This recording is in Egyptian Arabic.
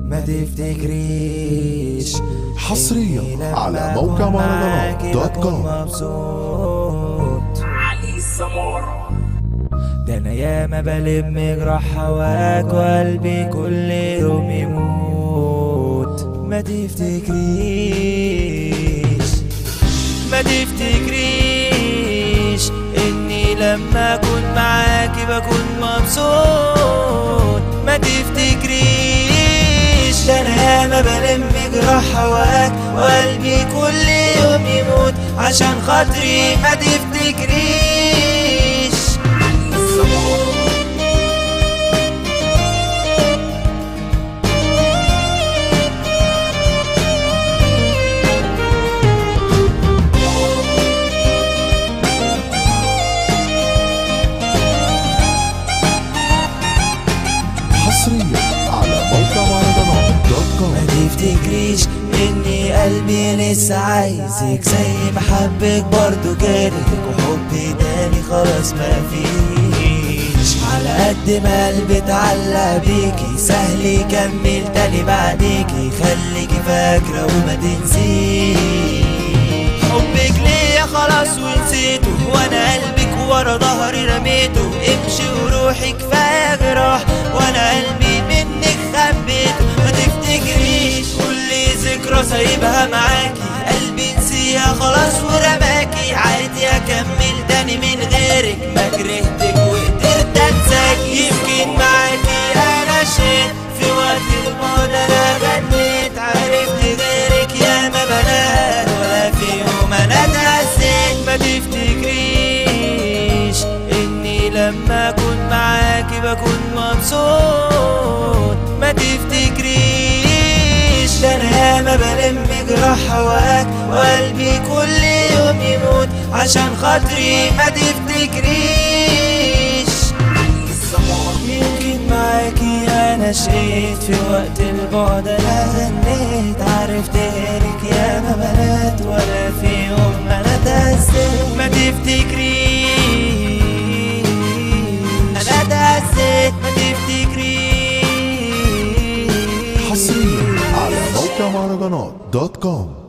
ما تفتكريش حصرياً إني لما على أكون موقع معاكي مهرجانات دوت بكون كوم. مبسوط علي سمارة ده انا ياما بلم جراح هواك وقلبي كل يوم يموت ما تفتكريش ما تفتكريش اني لما اكون معاكي بكون مبسوط ما تفتكريش ده انا ياما بلم جراح هواك وقلبي كل يوم يموت عشان خاطري ما تفتكريش حصريا على موقع مهرجانات دوت ما كوم تفتكريش اني قلبي لسه عايزك زي ما حبك برضو جالك وحبي تاني خلاص ما فيش على قد ما قلبي اتعلق بيكي سهل يكمل تاني بعديكي خليكي فاكرة وما تنسيش حبك ليا خلاص ونسيته وانا قلبك ورا ظهري رميته امشي وروحي كفايه جراح وانا قلبي منك خبيته ما تفتكريش كل ذكرى سايبها معاكي قلبي نسيها خلاص ورماكي عادي اكمل تاني من غيرك ما كرهتك وقدرت انساكي يمكن معاكي انا شيت في وقت الموت انا غنيت عرفت غيرك يا ما بنات ولا في يوم انا اتهزيت ما تفتكريش اني لما اكون معاكي بكون مبسوط ما تفتكريش ده انا ياما بلم جراح هواك وقلبي كل يوم يموت عشان خاطري ما تفتكريش يمكن معاكي انا شقيت في وقت البعد انا غنيت عرفت غيرك يا ما بنات ولا في يوم انا تهزيت ما تفتكريش انا تهزيت ما تفتكريش حصريا على موقع مهرجانات دوت كوم